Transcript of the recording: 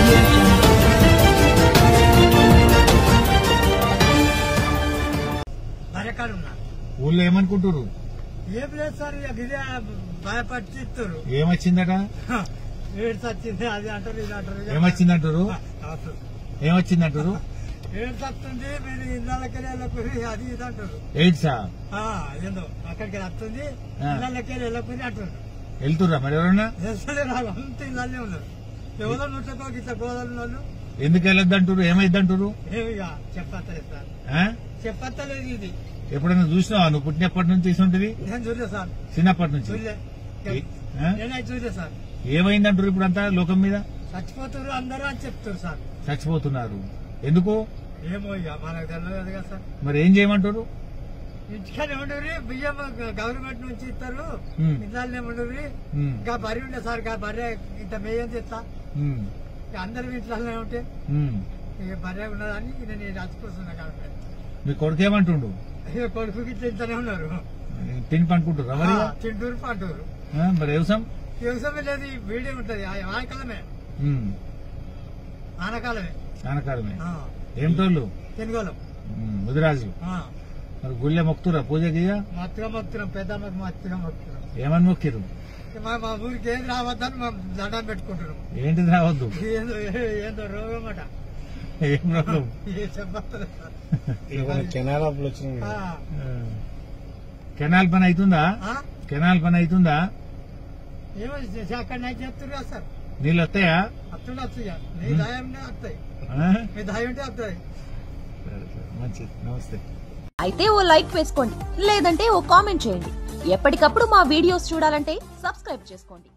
audio jungle. బరకాలు ఉన్నా ఊళ్ళో ఏమనుకుంటారు ఏం లేదు సార్ ఇక ఇదే భయపడిస్తారు ఏమొచ్చిందట ఏడ్స్ వచ్చింది అది అంటారు ఇది అంటారు ఇక. ఏమొచ్చిందంటారు ఆ, అవసరం. ఏమొచ్చిందంటారు ఏడ్స్ వస్తుంది మీరు ఇళ్ళకి వెళ్ళకపోయి అది ఇది అంటారు ఎయిడ్సా ఆ, ఏందో అక్కడికి వస్తుంది ఆ. ఇళ్ళకి వెళ్ళకపోయి అంటారు వెళ్తుర్రా మరి ఎవరన్నా అసలే రాదు అంత ఇళ్ళనే ఉన్నారు ఎవరో నూట్లకో ఇట్లా గోదాలు వాళ్ళు ఎందుకు వెళ్ళొద్దంటారు ఏమైద్దంటారు ఏమి ఇక చెప్పత్తలేదు సార్ ఆ? చెప్పత్తలేదు ఇది ఎప్పుడైనా చూసినావా నువ్వు పుట్టినప్పటి నుంచి తీసుంటది నేను చూడలే సార్ చిన్నప్పటి నుంచి చూడలే ఆ? నేనైతే చూడలే సార్ ఏమైందంటారు ఇప్పుడు అంతా లోకం మీద చచ్చిపోతారు అందరూ అని చెప్తారు సార్ చచ్చిపోతున్నారు ఎందుకు ఏమో ఇక మనకు తెలియదు కదా సార్ మరి ఏం చేయమంటారు ఇంటికానే ఉండరు బియ్యం గవర్నమెంట్ నుంచి ఇస్తారు ఉమ్. ఇంట్లోనే ఉండరు ఉమ్, ఇంకా బర్రె ఉండే సార్ ఇంకా బర్రె ఇంత మేయం తెస్తా ఉమ్, ఇక అందరు ఇంట్లోనే ఉంటే ఉమ్. ఇక బర్రె ఉన్నదని నేను చచ్చిపోతున్నా కాబట్టి మీ కొడుకు ఏమంటుండు ఇక కొడుకు ఇట్లా ఇంతనే ఉన్నారు తిని పండుకుంటారు మరి ఆ, తింటూరు పంటూరు ఆ, మరి వ్యవసాయం వ్యవసాయం లేదు ఈ వీడే ఉంటది ఆ ఆనకాలమే ఉమ్, ఆనకాలమే ఆనకాలమే ఆ, ఏమిటోళ్ళు తెనుగోళం ఉమ్, ముదిరాజు ఆ, మరి గుళ్ళె మొక్కుతురా పూజ గీయ మత్తుగా మొత్తున్నాం పెద్దమ్మకి మత్తుగా మొత్తున్నాం ఏమని మొక్కిరు మా మా ఊరికి ఏది రావద్దని మేము దండం పెట్టుకుంటున్నాం ఏంటిది రావద్దు ఏందో ఏందో రోగం అట ఏం రోగం ఏ చెప్పలేదు సార్. కెనాల్ అప్పులు వచ్చినాయి ఆ, ఆ. కెనాల్ పని అవుతుందా ఆ? కెనాల్ పని అవుతుందా ఏమో చే- అక్కడ నైట్ చెప్తున్నారు కదా సార్ నీళ్ళు వస్తాయా అట్టుండొచ్చు ఇక మీ దయంనే వస్తాయి ఆ? మీ దయ ఉంటే వస్తాయి సరే, సరే. మంచిది నమస్తే అయితే ఓ లైక్ వేసుకోండి లేదంటే ఓ కామెంట్ చేయండి ఎప్పటికప్పుడు మా వీడియోస్ చూడాలంటే సబ్స్క్రైబ్ చేసుకోండి